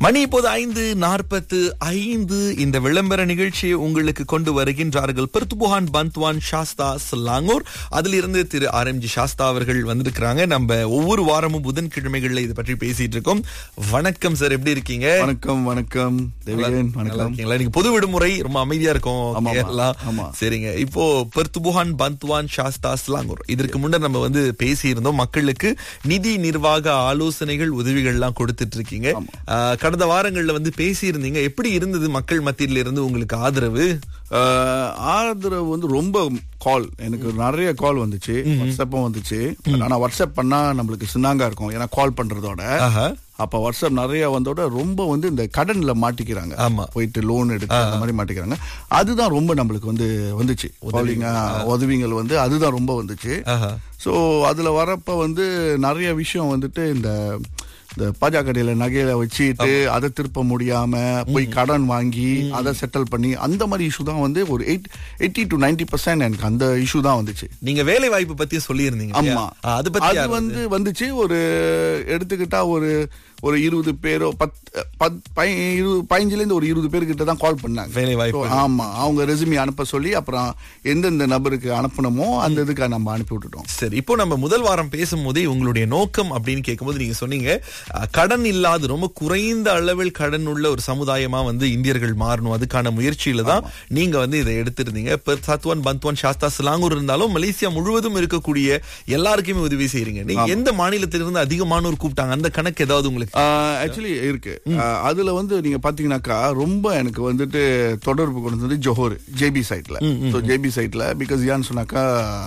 மணி இப்போது ஐந்து நாற்பத்து ஐந்து இந்த விளம்பர நிகழ்ச்சியை உங்களுக்கு கொண்டு வருகின்றார்கள் பெர்துபுகான் பந்த்வான் சாஸ்தா ஸ்லாங்கூர் அதிலிருந்து திரு ஆர் எம் ஜி சாஸ்தா அவர்கள் வந்திருக்கிறாங்க நம்ம ஒவ்வொரு வாரமும் புதன்கிழமைகள்ல இதை பற்றி பேசிட்டு இருக்கோம் வணக்கம் சார் எப்படி இருக்கீங்க வணக்கம் வணக்கம் தேவியன் நல்லா வணக்கம் இருக்கீங்களா நீங்க பொது விடுமுறை ரொம்ப அமைதியா இருக்கும் ஆமா, ஆமா. எல்லாம் ஆமா. சரிங்க இப்போ பெர்துபுகான் பந்த்வான் சாஸ்தா ஸ்லாங்கூர் இதற்கு முன்னர் நம்ம வந்து பேசியிருந்தோம் மக்களுக்கு நிதி நிர்வாக ஆலோசனைகள் உதவிகள் எல்லாம் கொடுத்துட்டு இருக்கீங்க ஆஹ், கடந்த வாரங்கள்ல வந்து பேசியிருந்தீங்க எப்படி இருந்தது மக்கள் மத்தியில இருந்து உங்களுக்கு ஆதரவு அஹ், ஆதரவு வந்து ரொம்ப கால் எனக்கு நிறைய கால் வந்துச்சு வாட்ஸ்அப்பும் வந்துச்சு ஆனா வாட்ஸ்அப் பண்ணா நம்மளுக்கு சின்னாங்கா இருக்கும் ஏன்னா கால் பண்றதோட ஆஹா. அப்ப வாட்ஸ்அப் நிறைய வந்தோட ரொம்ப வந்து இந்த கடன்ல மாட்டிக்கிறாங்க ஆமா. போயிட்டு லோன் எடுத்து அந்த மாதிரி மாட்டிக்கிறாங்க அதுதான் ரொம்ப நம்மளுக்கு வந்து வந்துச்சு காலிங்க உதவிகள் வந்து அதுதான் ரொம்ப வந்துச்சு ஆஹா. ஸோ அதுல வரப்ப வந்து நிறைய விஷயம் வந்துட்டு இந்த இந்த பாஜக கடையில நகையில வச்சுட்டு அதை திருப்ப முடியாம போய் கடன் வாங்கி அதை செட்டில் பண்ணி அந்த மாதிரி இஷ்யூ தான் வந்து ஒரு eight eighty to ninety percent எனக்கு அந்த இஷ்யூ தான் வந்துச்சு நீங்க வேலை வாய்ப்பு பத்தி சொல்லியிருந்தீங்க இல்லையா? ஆமா ஆ, அது பத்தி அது யார் வந்து வந்துச்சு ஒரு எடுத்துக்கிட்டா ஒரு ஒரு இருபது பேரோ பத் பத் பை- இருபது பதினஞ்சுல இருந்து ஒரு இருபது பேர்கிட்ட தான் கால் பண்ணாங்க வேலை வாய்ப்பு So, ஆமா அவங்க ரெசுமி அனுப்ப சொல்லி அப்புறம் எந்தெந்த நபருக்கு அனுப்பணுமோ அந்த இதுக்கு நம்ம அனுப்பி விட்டுட்டோம் சரி இப்போ நம்ம முதல் வாரம் பேசும்போதே உங்களுடைய நோக்கம் அப்படின்னு கேட்கும்போது நீங்க சொன்னீங்க அஹ், கடன் இல்லாத ரொம்ப குறைந்த அளவில் கடன் உள்ள ஒரு சமுதாயமா வந்து இந்தியர்கள் மாறணும் அதுக்கான முயற்சியில தான் நீங்க வந்து இதை எடுத்திருந்தீங்க இப்ப சத்வான் பந்த்வான் சாஸ்தா சிலாங்கூர் இருந்தாலும் மலேசியா முழுவதும் இருக்கக்கூடிய எல்லாருக்குமே உதவி செய்றீங்க நீங்க எந்த மாநிலத்திலிருந்து அதிகமானோர் கூப்பிட்டாங்க அந்த கணக்கு ஏதாவது உங்களுக்கு ஆக்சுவலி இருக்கு ஆஹ் அதுல வந்து நீங்க பாத்தீங்கன்னாக்கா ரொம்ப எனக்கு வந்துட்டு தொடர்பு கொண்டு வந்து ஜோஹர் ஜேபி சைட்ல ஸோ ஜேபி சைட்ல பிகாஸ் ஏன்னு சொன்னாக்கா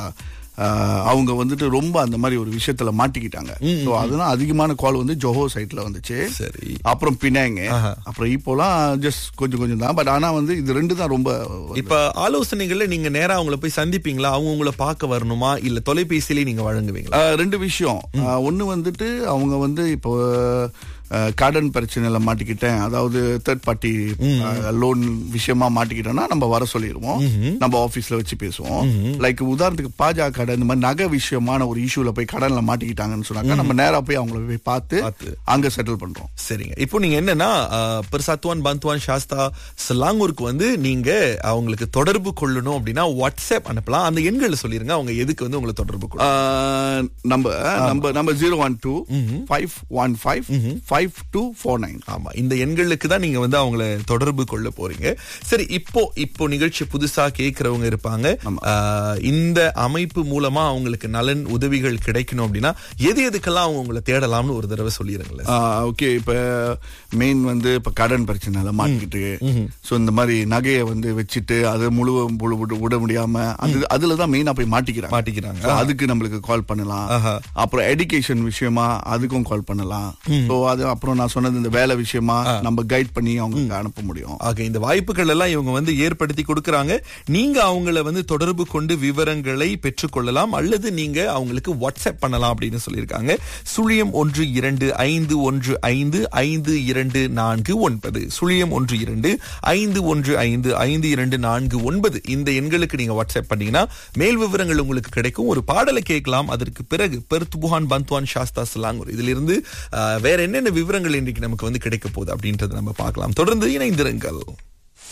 ஆஹ் அவங்க வந்துட்டு ரொம்ப அந்த மாதிரி ஒரு விஷயத்துல மாட்டிக்கிட்டாங்க ஸோ அதெல்லாம் அதிகமான கால் வந்து ஜோஹோ சைட்ல வந்துச்சு சரி அப்புறம் பினாங்க அப்புறம் இப்போலாம் ஜஸ்ட் கொஞ்சம் கொஞ்சம் தான் பட் ஆனா வந்து இது ரெண்டு தான் ரொம்ப இப்ப ஆலோசனைகள்ல நீங்க நேரா அவங்கள போய் சந்திப்பீங்களா அவங்க உங்களை பார்க்க வரணுமா இல்ல தொலைபேசியிலே நீங்க வழங்குவீங்களா ஆஹ் ரெண்டு விஷயம் ஆஹ் ஒண்ணு வந்துட்டு அவங்க வந்து இப்போ ஆஹ் கடன் பிரச்சனையில மாட்டிக்கிட்டேன் அதாவது தேர்ட் பார்ட்டி லோன் விஷயமா மாட்டிக்கிட்டோம்னா நம்ம வர சொல்லிடுவோம் நம்ம ஆபீஸ்ல வச்சு பேசுவோம் லைக் உதாரணத்துக்கு பாஜக கடன் இந்த மாதிரி நகை விஷயமான ஒரு இஷ்யூல போய் கடன்ல மாட்டிக்கிட்டாங்கன்னு சொன்னாக்கா நம்ம நேரா போய் அவங்கள போய் பார்த்து பார்த்து. அங்க செட்டில் பண்றோம் சரிங்க இப்போ நீங்க என்னன்னா அஹ், பெர்சாத்துவான் பந்த்வான் சாஸ்தா சிலாங்கூருக்கு வந்து நீங்க அவங்களுக்கு தொடர்பு கொள்ளணும் அப்படின்னா வாட்ஸ்அப் அனுப்பலாம் அந்த எண்களை சொல்லிருங்க அவங்க எதுக்கு வந்து உங்களை தொடர்பு கொள்ளணும் ஆஹ் நம்ம நம்ம நம்ம zero one two five one five five two four nine ஆமா இந்த எண்களுக்கு தான் நீங்க வந்து அவங்கள தொடர்பு கொள்ள போறீங்க சரி இப்போ இப்போ நிகழ்ச்சி புதுசா கேக்குறவங்க இருப்பாங்க அஹ், இந்த அமைப்பு மூலமா அவங்களுக்கு நலன் உதவிகள் கிடைக்கணும் அப்படின்னா எது எதுக்கெல்லாம் அவங்க உங்களை தேடலாம்னு ஒரு தடவை சொல்லிருங்களேன் ஓகே இப்ப மெயின் வந்து இப்ப கடன் பிரச்சனைல மாட்டிக்கிட்டு சோ இந்த மாதிரி நகையை வந்து வச்சுட்டு அதை முழு முழு விட- விட முடியாம அது அதுலதான் மெயினா போய் மாட்டிக்கிறாங்க மாட்டிக்கிறாங்க So, அதுக்கு நம்மளுக்கு கால் பண்ணலாம் ஆஹா. அப்புறம் எடுகேஷன் விஷயமா அதுக்கும் கால் பண்ணலாம் சோ அது அப்புறம் நான் சொன்னது இந்த வேலை விஷயமா நம்ம கைட் பண்ணி அவங்களுக்கு அனுப்ப முடியும் ஆக இந்த வாய்ப்புகள் எல்லாம் இவங்க வந்து ஏற்படுத்தி கொடுக்கறாங்க நீங்க அவங்கள வந்து தொடர்பு கொண்டு விவரங்களை பெற்றுக்கொள்ளலாம் அல்லது நீங்க அவங்களுக்கு வாட்ஸ்அப் பண்ணலாம் அப்படின்னு சொல்லியிருக்காங்க சுழியம் ஒன்று இரண்டு ஐந்து ஒன்று ஐந்து ஐந்து இரண்டு நான்கு ஒன்பது சுழியம் ஒன்று இரண்டு ஐந்து ஒன்று ஐந்து ஐந்து இரண்டு நான்கு ஒன்பது இந்த எண்களுக்கு நீங்க வாட்ஸ்அப் பண்ணீங்கன்னா மேல் விவரங்கள் உங்களுக்கு கிடைக்கும் ஒரு பாடலை கேட்கலாம் அதற்கு பிறகு பெர்துபுகான் பந்த்வான் சாஸ்தா சிலாங்கூர் இதிலிருந்து அஹ், வேற என்னென்ன விவரங்கள் இன்றைக்கு நமக்கு வந்து கிடைக்க போகுது அப்படின்றத நம்ம பார்க்கலாம் தொடர்ந்து இணைந்திருங்கள்